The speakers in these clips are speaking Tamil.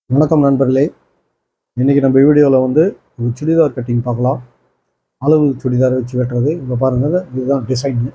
வணக்கம் நண்பர்களே இன்றைக்கி நம்ம வீடியோவில் வந்து ஒரு சுடிதார் கட்டிங் பார்க்கலாம் அளவு சுடிதார் வச்சு வெட்டுறது இங்கே பாருங்கள் இதுதான் டிசைனு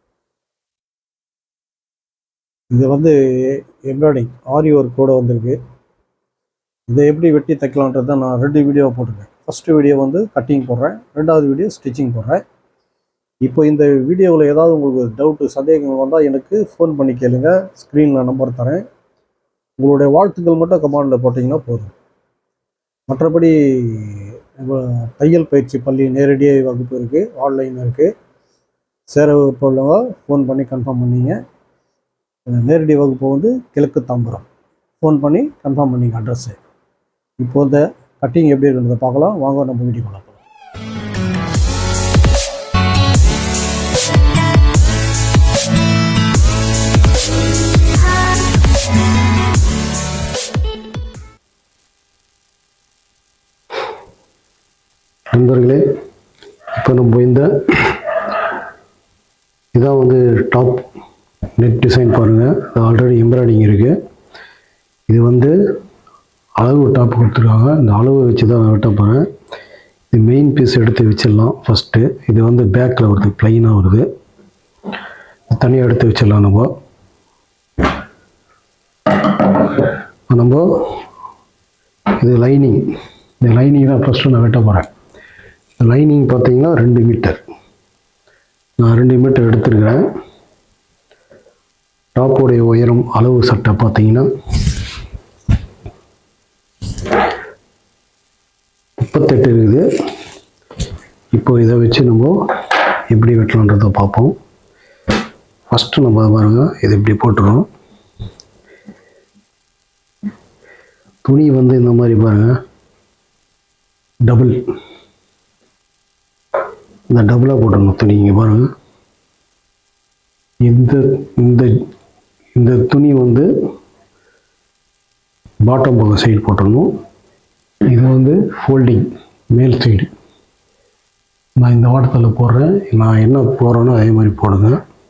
இது வந்து எம்ப்ராய்டிங் ஆரி ஒர்க் கூட வந்திருக்கு இதை எப்படி வெட்டி தைக்கலான்றதை நான் ரெண்டு வீடியோ போட்டிருக்கேன் ஃபஸ்ட்டு வீடியோ வந்து கட்டிங் போடுறேன் ரெண்டாவது வீடியோ ஸ்டிச்சிங் போடுறேன் இப்போ இந்த வீடியோவில் ஏதாவது உங்களுக்கு டவுட்டு சந்தேகங்கள் வந்தால் எனக்கு ஃபோன் பண்ணி கேளுங்க ஸ்க்ரீனில் நம்பர் தரேன் உங்களுடைய வாழ்த்துக்கள் மட்டும் கமாண்டில் போட்டிங்கன்னா போதும் மற்றபடி நம்ம தையல் பயிற்சி பள்ளி நேரடியாக வகுப்பு இருக்குது ஆன்லைன் இருக்குது சேர விருப்பமுள்ளவங்க ஃபோன் பண்ணி கன்ஃபார்ம் பண்ணிங்க அஹ் நேரடி வகுப்பு வந்து கிழக்கு தாம்பரம் ஃபோன் பண்ணி கன்ஃபார்ம் பண்ணிங்க அட்ரஸ்ஸு இப்போ இந்த கட்டிங் எப்படி இருக்குன்றதை பார்க்கலாம் வாங்க நம்ம வீடியோ பார்க்கலாம் நண்பர்களே இப்போ நம்ம இந்த இதான் வந்து டாப் நெட் டிசைன் பாருங்கள் இது ஆல்ரெடி எம்ப்ராய்டிங் இருக்குது இது வந்து அளவு டாப் கொடுத்துருக்காங்க இந்த அளவு வச்சு தான் நான் வெட்ட போகிறேன் இது மெயின் பீஸ் எடுத்து வச்சிடலாம் ஃபஸ்ட்டு இது வந்து பேக்கில் வருது ப்ளைனாக வருது தனியாக எடுத்து வச்சிடலாம் நம்ம நம்ம இது லைனிங் இந்த லைனிங் தான் ஃபஸ்ட்டு நான் வெட்ட போகிறேன் லைனிங் பார்த்தீங்கன்னா ரெண்டு மீட்டர் நான் ரெண்டு மீட்டர் எடுத்திருக்கிறேன் டாப்போடைய உயரம் அளவு சட்டை பார்த்தீங்கன்னா முப்பத்தெட்டு இருக்குது இப்போ இதை வச்சு நம்ம எப்படி வெட்டலான்றதை பார்ப்போம் ஃபஸ்ட்டு நம்ம பாருங்கள் இது இப்படி போட்டுருவோம் துணி வந்து இந்த மாதிரி பாருங்கள் டபுள் இந்த டபுளாக போட்டுடணும் துணி இங்கே பாருங்கள் இந்த இந்த இந்த துணி வந்து பாட்டம் பக்கம் சைடு போட்டுடணும் இது வந்து ஃபோல்டிங் மேல் சைடு நான் இந்த வாட்டத்தில் போடுறேன் நான் என்ன போடுறேனோ அதே மாதிரி போடுங்க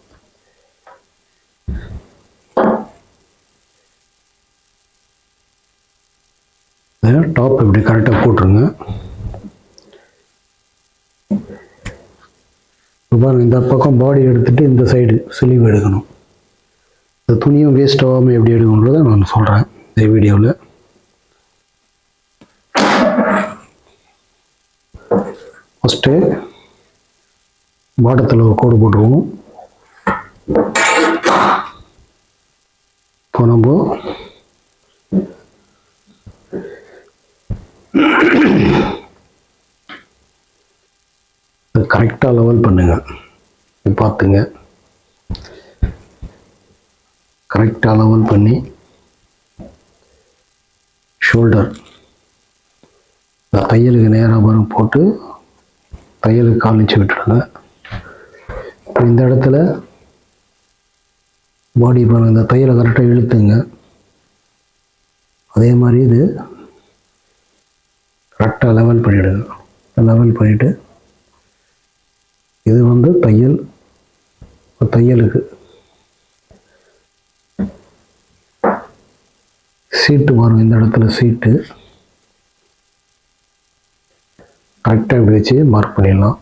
டாப் இப்படி கரெக்டாக போட்டுருங்க இப்போ பாருங்க இந்த பக்கம் பாடி எடுத்துட்டு இந்த சைடு ஸ்லீவ் எடுக்கணும் இந்த துணியும் வேஸ்ட் ஆகாமல் எப்படி எடுக்கணுன்றதை நான் சொல்கிறேன் இந்த வீடியோவில் ஃபஸ்ட்டு பாட்டத்தில் ஒரு கோடு போட்டுருவோம் இப்போ நம்ம கரெக்டாக லெவல் பண்ணுங்க இது பார்த்துங்க கரெக்டாக லெவல் பண்ணி ஷோல்டர் இந்த தையலுக்கு நேராக வரும் போட்டு தையலுக்கு காலிச்சு விட்டுருங்க இப்போ இந்த இடத்துல பாடி பாருங்க இந்த தையலை கரெக்டாக இழுத்துங்க அதே மாதிரி இது கரெக்டாக லெவல் பண்ணிவிடுங்க லெவல் பண்ணிவிட்டு இது வந்து தையல் தையலுக்கு சீட்டு வரும் இந்த இடத்துல சீட்டு கரெக்டாக இப்படி வச்சு மார்க் பண்ணிடலாம்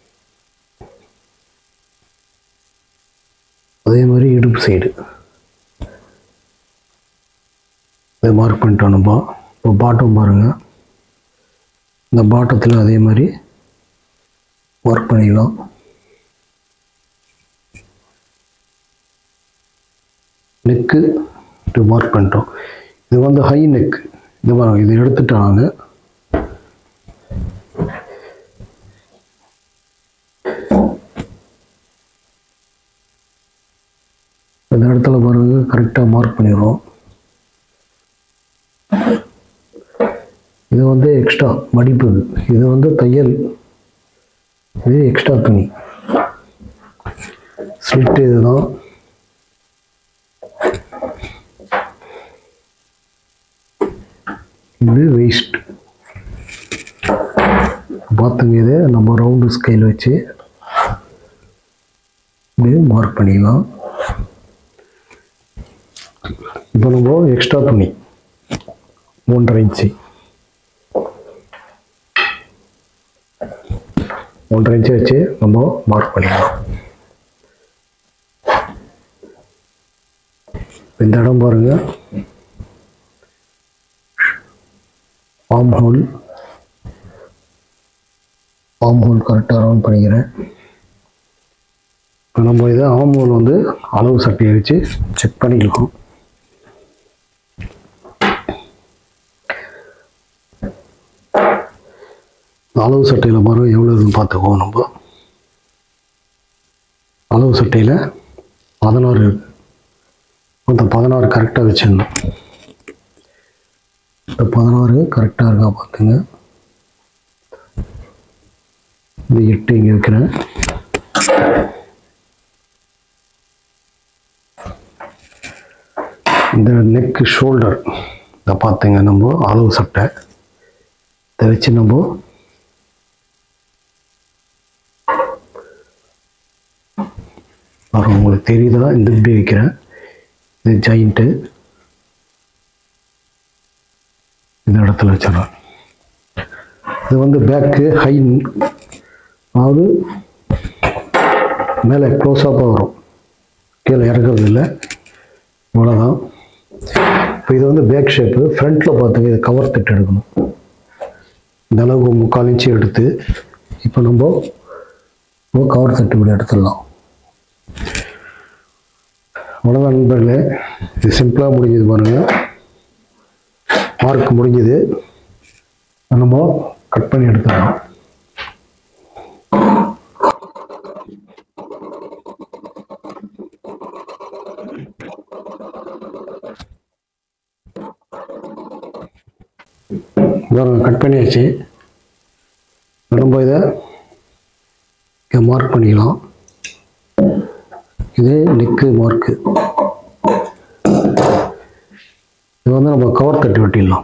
அதே மாதிரி இடுப்பு சைடு இதை மார்க் பண்ணிட்டோம் நம்ம இப்போ பாட்டம் பாருங்கள் இந்த பாட்டத்தில் அதே மாதிரி ஒர்க் பண்ணிக்கலாம் நெக்கு இது மார்க் பண்ணிட்டோம் இது வந்து ஹை நெக் இது பாருங்க இது எடுத்துட்டேன் நான் இந்த இடத்துல பாருங்க கரெக்டாக மார்க் பண்ணிடுறோம் இது வந்து எக்ஸ்ட்ரா மடிப்பு இது வந்து தையல் இது எக்ஸ்ட்ரா துணி ஸ்லிட்டு இதுதான் இது வேஸ்ட் பார்த்துங்க இது நம்ம ரவுண்டு ஸ்கேல் வச்சு இப்படியே மார்க் பண்ணிக்கலாம் இப்போ நம்ம எக்ஸ்ட்ரா துணி ஒன்றரை இன்ச்சு ஒன்றரை இன்ச்சு வச்சு நம்ம மார்க் பண்ணிக்கலாம் இந்த இடம் பாருங்க ஆம் ஹோல் ஆம் ஹோல் கரெக்டாக ரவுண்ட் பண்ணிக்கிறேன் இப்போ நம்ம இதை ஆம் ஹோல் வந்து அளவு சட்டையை வச்சு செக் பண்ணிக்கலாம் அளவு சட்டையில் பாருங்க எவ்வளோ இதுன்னு பார்த்துக்குவோம் நம்ம அளவு சட்டையில் பதினாறு இருக்கு அந்த பதினாறு கரெக்டாக வச்சிடணும் இந்த பதினாறு கரெக்டாக இருக்கா பார்த்துங்க இந்த எட்டு இங்கே வைக்கிறேன் இந்த நெக்கு ஷோல்டர் இதை பார்த்துங்க நம்ம அளவு சட்டை இதை வச்சு நம்ம அப்புறம் உங்களுக்கு தெரியுதா இந்த இப்படி வைக்கிறேன் இது ஜாயிண்ட்டு இந்த இடத்துல வச்சிடறேன் இது வந்து பேக்கு ஹை அதாவது மேலே க்ளோஸாப்பாக வரும் கீழே இறக்குறது இல்லை இவ்வளோதான் இப்போ இது வந்து பேக் ஷேப்பு ஃப்ரண்ட்டில் பார்த்துங்க இது கவர் தட்டு எடுக்கணும் இந்த அளவுக்கு முக்கால் இன்ச்சு எடுத்து இப்போ நம்ம கவர் தட்டு இப்படி எடுத்துடலாம் அவ்வளோதான் நண்பர்களே இது சிம்பிளாக முடிஞ்சது பாருங்கள் மார்க் முடிஞ்சது நம்ம கட் பண்ணி எடுத்துடலாம் பாருங்க கட் பண்ணியாச்சு நம்ம இதை மார்க் பண்ணிக்கலாம் இது நெக்கு மார்க்கு இது வந்து நம்ம கவர் தட்டி வெட்டிடலாம்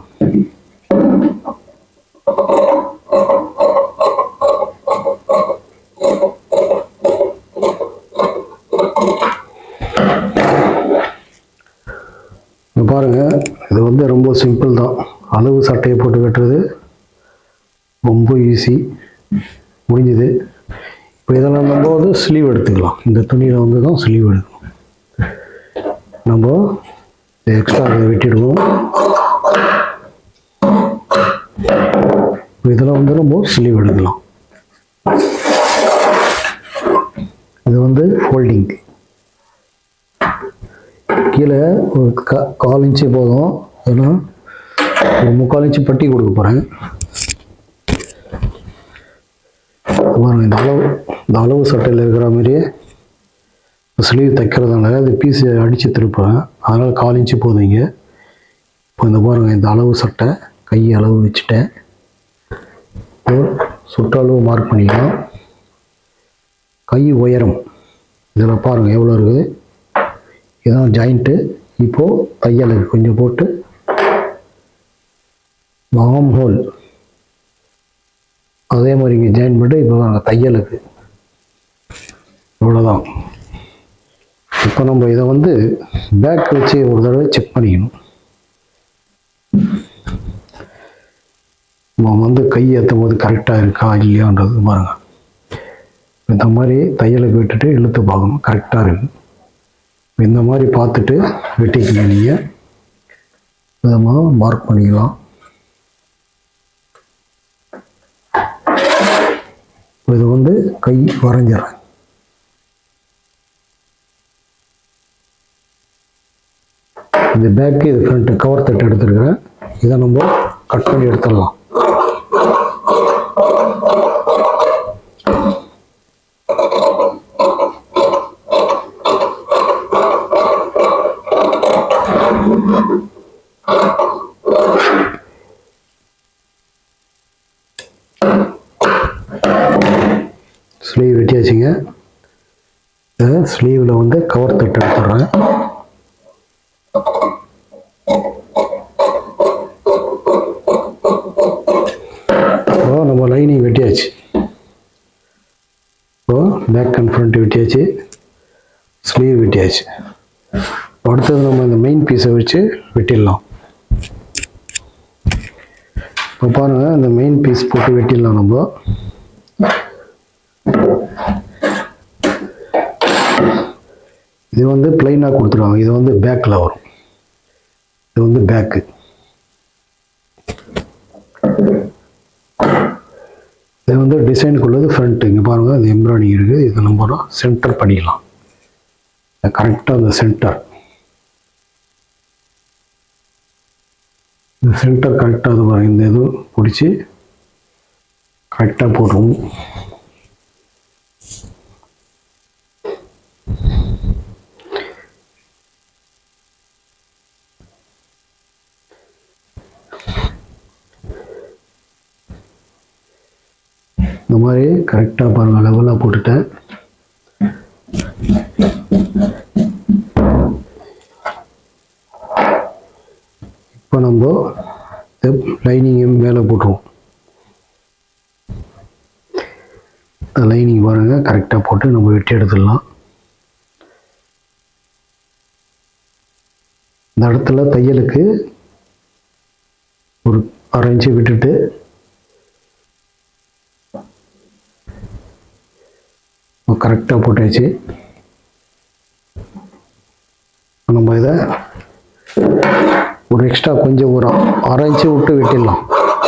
இங்க பாருங்க இது வந்து ரொம்ப சிம்பிள் தான் அளவு சட்டையை போட்டு கட்டுறது ரொம்ப ஈஸி முடிஞ்சுது இப்போ இதெல்லாம் நம்ம வந்து ஸ்லீவ் எடுத்துக்கலாம் இந்த துணியில் வந்து தான் ஸ்லீவ் எடுக்கணும் நம்ம எக்ஸ்ட்ரா இதை வெட்டிடுவோம் இப்போ இதெல்லாம் வந்து நம்ம ஸ்லீவ் எடுக்கலாம் இது வந்து ஃபோல்டிங் கீழே ஒரு கா கால் இன்ச்சு போதும் ஏன்னா ஒரு முக்கால் இன்ச்சு பட்டி கொடுக்க போகிறேன் பாருங்க இந்த அளவு இந்த அளவு சட்டையில் இருக்கிற மாதிரியே ஸ்லீவ் தைக்கிறதுனால அது பீஸ் அடித்து திருப்புறேன் அதனால் கால் இன்ச்சு போதும் இங்கே இப்போ இந்த பாருங்க இந்த அளவு சட்டை கை அளவு வச்சுட்டேன் இப்போ சுற்றளவு மார்க் பண்ணிக்கலாம் கை உயரம் இதில் பாருங்கள் எவ்வளோ இருக்குது இதான் ஜாயிண்ட்டு இப்போது தையலுக்கு கொஞ்சம் போட்டு ஆம் ஹோல் அதே மாதிரி இங்கே ஜாயின் பண்ணிட்டு இப்போ நாங்கள் தையலுக்கு இவ்வளோதான் இப்போ நம்ம இதை வந்து பேக் வச்சு ஒரு தடவை செக் பண்ணிக்கணும் நம்ம வந்து கை ஏற்றும் போது கரெக்டாக இருக்கா இல்லையான்றது பாருங்க இந்த மாதிரி தையலுக்கு விட்டுட்டு இழுத்து பார்க்கணும் கரெக்டாக இருக்கு இந்த மாதிரி பார்த்துட்டு வெட்டிக்கங்க நீங்கள் விதமாக மார்க் பண்ணிக்கலாம் இது வந்து கை வரைஞ்சிடறேன் இந்த பேக்கு இது ஃப்ரண்ட்டு கவர் தட்டு எடுத்துருக்கிறேன் இதை நம்ம கட் பண்ணி எடுத்துடலாம் ஸ்லீவ் வெட்டியாச்சுங்க ஸ்லீவில் வந்து கவர் தட்டு எடுத்துடுறேன் இப்போ நம்ம லைனிங் வெட்டியாச்சு இப்போ பேக் அண்ட் ஃப்ரண்ட் வெட்டியாச்சு ஸ்லீவ் வெட்டியாச்சு அடுத்தது நம்ம இந்த மெயின் பீஸை வச்சு வெட்டிடலாம் இப்போ பாருங்கள் இந்த மெயின் பீஸ் போட்டு வெட்டிடலாம் நம்ம இது வந்து பிளைனாக கொடுத்துருவாங்க இது வந்து பேக்கில் வரும் இது வந்து பேக்கு இது வந்து டிசைனுக்குள்ளது ஃப்ரண்ட் இங்கே பாருங்கள் இது எம்ப்ராய்டிங் இருக்குது இது நம்ம சென்டர் பண்ணிக்கலாம் கரெக்டாக அந்த சென்டர் இந்த சென்டர் கரெக்டாக அது பாருங்க இந்த இது பிடிச்சி கரெக்டாக போட்டுருவோம் இந்த மாதிரி கரெக்டாக பாருங்கள் லெவலாக போட்டுட்டேன் இப்போ நம்ம லைனிங்கும் மேலே போட்டுருவோம் லைனிங் பாருங்கள் கரெக்டாக போட்டு நம்ம வெட்டி எடுத்துடலாம் இந்த இடத்துல தையலுக்கு ஒரு அரை இன்ச்சு விட்டுட்டு கரெக்டாக போட்டாச்சு நம்ம இதை ஒரு எக்ஸ்ட்ரா கொஞ்சம் ஒரு அரை இன்ச்சு விட்டு வெட்டிடலாம்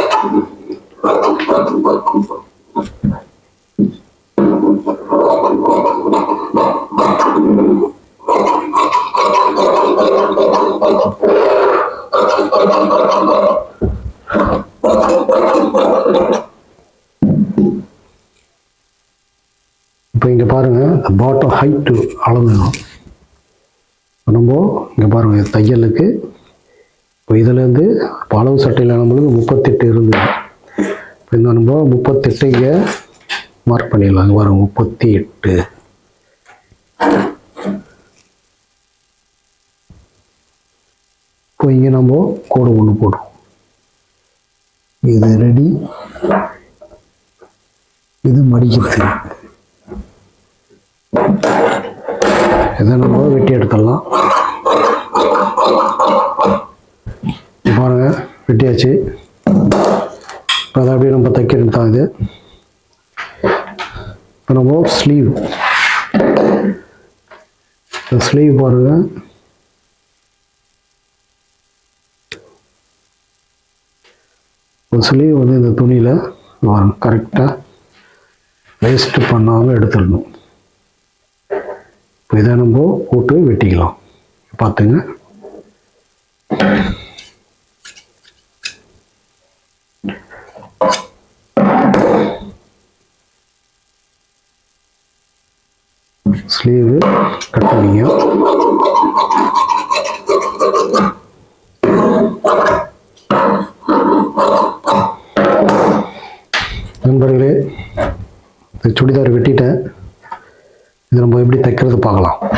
இப்போ இங்கே பாருங்கள் பாட்டம் ஹைட்டு அளந்துடும் நம்ம இங்கே பாருங்கள் தையலுக்கு இப்போ இதுலேருந்து இப்போ அளவு சட்டையில் நம்மளுக்கு முப்பத்தெட்டு இருந்தது இப்போ இந்த நம்ம முப்பத்தெட்டு இங்கே மார்க் பண்ணிடலாம் இங்கே பாருங்க முப்பத்தி எட்டு இப்போ இங்கே நம்ம கோடு ஒன்று போடுவோம் இது ரெடி இது மடிக்கிறது இதை நம்ம வெட்டி எடுத்துடலாம் பாருங்க வெட்டியாச்சு இப்போ அதை அப்படியே நம்ம தைக்கிறது தான் இது இப்போ நம்ம ஸ்லீவ் இந்த ஸ்லீவ் பாருங்க ஒரு ஸ்லீவ் வந்து இந்த துணியில் கரெக்டாக வேஸ்ட் பண்ணாமல் எடுத்துடணும் இப்போ இதை நம்ம போட்டு வெட்டிக்கலாம் பார்த்துங்க ஸ்லீவு கட் பண்ணிங்க நண்பர்களே இந்த சுடிதார் வெட்டிட்டேன் இது நம்ம எப்படி தைக்கிறது பார்க்கலாம்